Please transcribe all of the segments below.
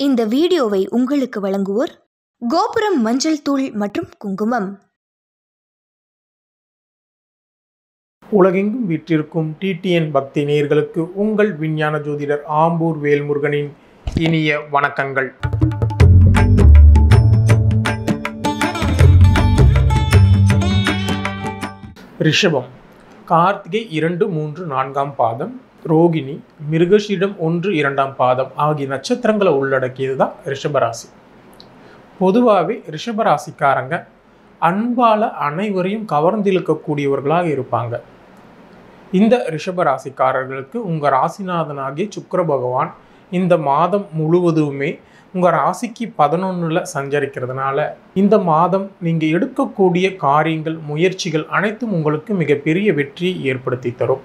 இந்த வீடியோவை உங்களுக்கு வழங்குவோர் கோபுரம் மஞ்சள் தூள் மற்றும் குங்குமம் உலகெங்கும் வீற்றிருக்கும் டிடிஎன் பக்தி நேயர்களுக்கு உங்கள் விஞ்ஞான ஜோதிடர் ஆம்பூர் வேல்முருகனின் இனிய வணக்கங்கள் ரிஷபம் கார்த்திகை இரண்டு மூன்று நான்காம் பாதம் ரோகிணி மிருகஷீடம் ஒன்று இரண்டாம் பாதம் ஆகிய நட்சத்திரங்களை உள்ளடக்கியது தான் ரிஷபராசி பொதுவாகவே ரிஷபராசிக்காரங்க அன்பால் அனைவரையும் கவர்ந்திழுக்கக்கூடியவர்களாக இருப்பாங்க இந்த ரிஷபராசிக்காரர்களுக்கு உங்கள் ராசிநாதனாகிய சுக்கிர பகவான் இந்த மாதம் முழுவதுமே உங்கள் ராசிக்கு பதினொன்றில் சஞ்சரிக்கிறதுனால இந்த மாதம் நீங்கள் எடுக்கக்கூடிய காரியங்கள் முயற்சிகள் அனைத்தும் உங்களுக்கு மிகப்பெரிய வெற்றியை ஏற்படுத்தி தரும்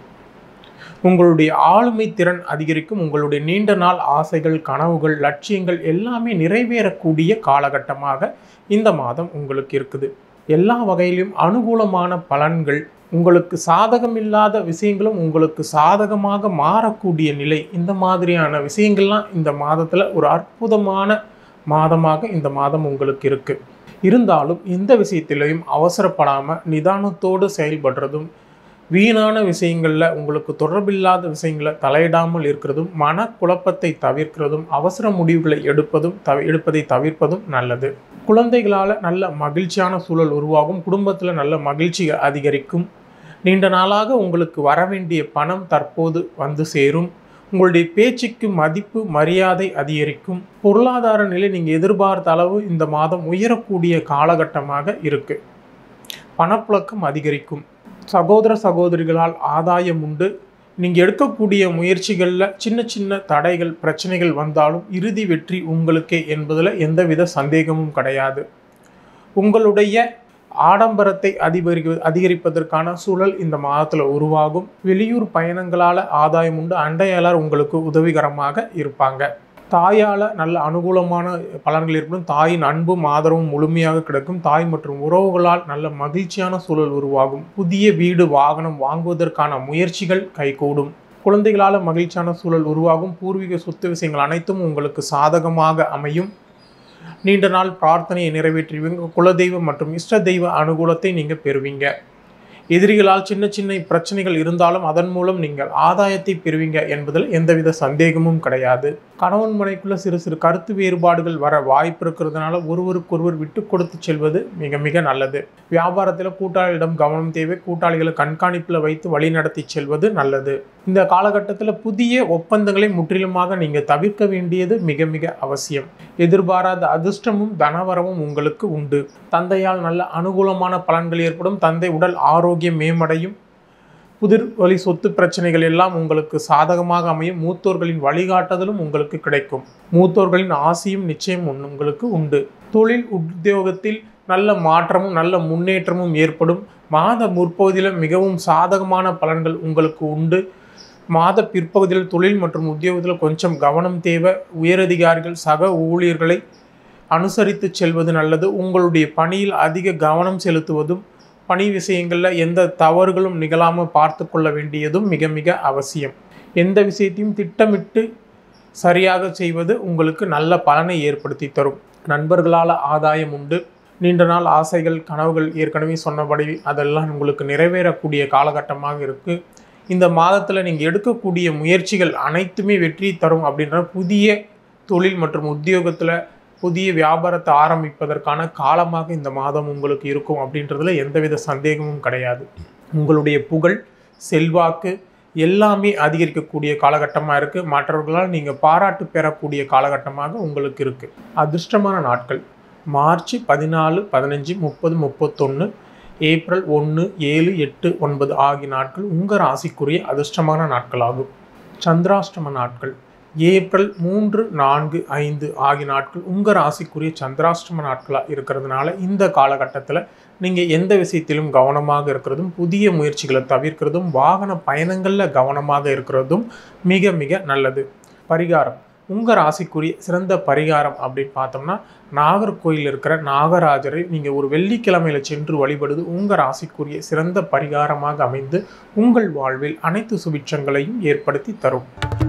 உங்களுடைய ஆளுமை திறன் அதிகரிக்கும் உங்களுடைய நீண்ட நாள் ஆசைகள் கனவுகள் லட்சியங்கள் எல்லாமே நிறைவேறக்கூடிய காலகட்டமாக இந்த மாதம் உங்களுக்கு இருக்குது எல்லா வகையிலும் அனுகூலமான பலன்கள் உங்களுக்கு சாதகமில்லாத விஷயங்களும் உங்களுக்கு சாதகமாக மாறக்கூடிய நிலை இந்த மாதிரியான விஷயங்கள்லாம் இந்த மாதத்தில் ஒரு அற்புதமான மாதமாக இந்த மாதம் உங்களுக்கு இருக்குது இருந்தாலும் எந்த விஷயத்திலையும் அவசரப்படாமல் நிதானத்தோடு செயல்படுறதும் வீணான விஷயங்களில் உங்களுக்கு தொடர்பில்லாத விஷயங்களை தலையிடாமல் இருக்கிறதும் மனக்குழப்பத்தை தவிர்க்கிறதும் அவசர முடிவுகளை எடுப்பதும் தவி எடுப்பதை தவிர்ப்பதும் நல்லது குழந்தைகளால் நல்ல மகிழ்ச்சியான சூழல் உருவாகும் குடும்பத்தில் நல்ல மகிழ்ச்சி அதிகரிக்கும் நீண்ட நாளாக உங்களுக்கு வர வேண்டிய பணம் தற்போது வந்து சேரும் உங்களுடைய பேச்சுக்கு மதிப்பு மரியாதை அதிகரிக்கும் பொருளாதார நிலை நீங்கள் எதிர்பார்த்த அளவு இந்த மாதம் உயரக்கூடிய காலகட்டமாக இருக்குது பணப்புழக்கம் அதிகரிக்கும் சகோதர சகோதரிகளால் ஆதாயம் உண்டு நீங்கள் எடுக்கக்கூடிய முயற்சிகளில் சின்ன சின்ன தடைகள் பிரச்சனைகள் வந்தாலும் இறுதி வெற்றி உங்களுக்கே என்பதில் எந்தவித சந்தேகமும் கிடையாது உங்களுடைய ஆடம்பரத்தை அதிகரி அதிகரிப்பதற்கான சூழல் இந்த மாதத்தில் உருவாகும் வெளியூர் பயணங்களால் ஆதாயம் உண்டு அண்டையாளர் உங்களுக்கு உதவிகரமாக இருப்பாங்க தாயால் நல்ல அனுகூலமான பலன்கள் ஏற்படும் தாயின் அன்பும் ஆதரவும் முழுமையாக கிடைக்கும் தாய் மற்றும் உறவுகளால் நல்ல மகிழ்ச்சியான சூழல் உருவாகும் புதிய வீடு வாகனம் வாங்குவதற்கான முயற்சிகள் கைகூடும் குழந்தைகளால் மகிழ்ச்சியான சூழல் உருவாகும் பூர்வீக சொத்து விஷயங்கள் அனைத்தும் உங்களுக்கு சாதகமாக அமையும் நீண்ட நாள் பிரார்த்தனையை நிறைவேற்றுவீங்க குலதெய்வம் மற்றும் இஷ்ட தெய்வ அனுகூலத்தை நீங்கள் பெறுவீங்க எதிரிகளால் சின்ன சின்ன பிரச்சனைகள் இருந்தாலும் அதன் மூலம் நீங்கள் ஆதாயத்தை பெறுவீங்க என்பதில் எந்தவித சந்தேகமும் கிடையாது கணவன் மனைக்குள்ள சிறு சிறு கருத்து வேறுபாடுகள் வர வாய்ப்பு இருக்கிறதுனால ஒருவருக்கொருவர் விட்டு கொடுத்து செல்வது மிக மிக நல்லது வியாபாரத்தில் கூட்டாளியிடம் கவனம் தேவை கூட்டாளிகளை கண்காணிப்பில் வைத்து வழி நடத்தி செல்வது நல்லது இந்த காலகட்டத்தில் புதிய ஒப்பந்தங்களை முற்றிலுமாக நீங்கள் தவிர்க்க வேண்டியது மிக மிக அவசியம் எதிர்பாராத அதிர்ஷ்டமும் தனவரமும் உங்களுக்கு உண்டு தந்தையால் நல்ல அனுகூலமான பலன்கள் ஏற்படும் தந்தை உடல் ஆரோக்கியம் மேம்படையும் புதிர் வழி சொத்து பிரச்சனைகள் எல்லாம் உங்களுக்கு சாதகமாக அமையும் மூத்தோர்களின் வழிகாட்டுதலும் உங்களுக்கு கிடைக்கும் மூத்தோர்களின் ஆசையும் நிச்சயம் உங்களுக்கு உண்டு தொழில் உத்தியோகத்தில் நல்ல மாற்றமும் நல்ல முன்னேற்றமும் ஏற்படும் மாத முற்பகுதியில் மிகவும் சாதகமான பலன்கள் உங்களுக்கு உண்டு மாத பிற்பகுதியில் தொழில் மற்றும் உத்தியோகத்தில் கொஞ்சம் கவனம் தேவை உயரதிகாரிகள் சக ஊழியர்களை அனுசரித்து செல்வது நல்லது உங்களுடைய பணியில் அதிக கவனம் செலுத்துவதும் பணி விஷயங்களில் எந்த தவறுகளும் நிகழாமல் பார்த்து கொள்ள வேண்டியதும் மிக மிக அவசியம் எந்த விஷயத்தையும் திட்டமிட்டு சரியாக செய்வது உங்களுக்கு நல்ல பலனை ஏற்படுத்தி தரும் நண்பர்களால் ஆதாயம் உண்டு நீண்ட நாள் ஆசைகள் கனவுகள் ஏற்கனவே சொன்னபடி அதெல்லாம் உங்களுக்கு நிறைவேறக்கூடிய காலகட்டமாக இருக்குது இந்த மாதத்தில் நீங்கள் எடுக்கக்கூடிய முயற்சிகள் அனைத்துமே வெற்றி தரும் அப்படின்ற புதிய தொழில் மற்றும் உத்தியோகத்தில் புதிய வியாபாரத்தை ஆரம்பிப்பதற்கான காலமாக இந்த மாதம் உங்களுக்கு இருக்கும் அப்படின்றதுல எந்தவித சந்தேகமும் கிடையாது உங்களுடைய புகழ் செல்வாக்கு எல்லாமே அதிகரிக்கக்கூடிய காலகட்டமாக இருக்குது மற்றவர்களால் நீங்கள் பாராட்டு பெறக்கூடிய காலகட்டமாக உங்களுக்கு இருக்குது அதிர்ஷ்டமான நாட்கள் மார்ச் பதினாலு பதினஞ்சு முப்பது முப்பத்தொன்று ஏப்ரல் ஒன்று ஏழு எட்டு ஒன்பது ஆகிய நாட்கள் உங்கள் ராசிக்குரிய அதிர்ஷ்டமான நாட்களாகும் சந்திராஷ்டம நாட்கள் ஏப்ரல் மூன்று நான்கு ஐந்து ஆகிய நாட்கள் உங்கள் ராசிக்குரிய சந்திராஷ்டம நாட்களாக இருக்கிறதுனால இந்த காலகட்டத்தில் நீங்கள் எந்த விஷயத்திலும் கவனமாக இருக்கிறதும் புதிய முயற்சிகளை தவிர்க்கிறதும் வாகன பயணங்களில் கவனமாக இருக்கிறதும் மிக மிக நல்லது பரிகாரம் உங்கள் ராசிக்குரிய சிறந்த பரிகாரம் அப்படின்னு பார்த்தோம்னா நாகர்கோயில் இருக்கிற நாகராஜரை நீங்கள் ஒரு வெள்ளிக்கிழமையில் சென்று வழிபடுவது உங்கள் ராசிக்குரிய சிறந்த பரிகாரமாக அமைந்து உங்கள் வாழ்வில் அனைத்து சுபிட்சங்களையும் ஏற்படுத்தி தரும்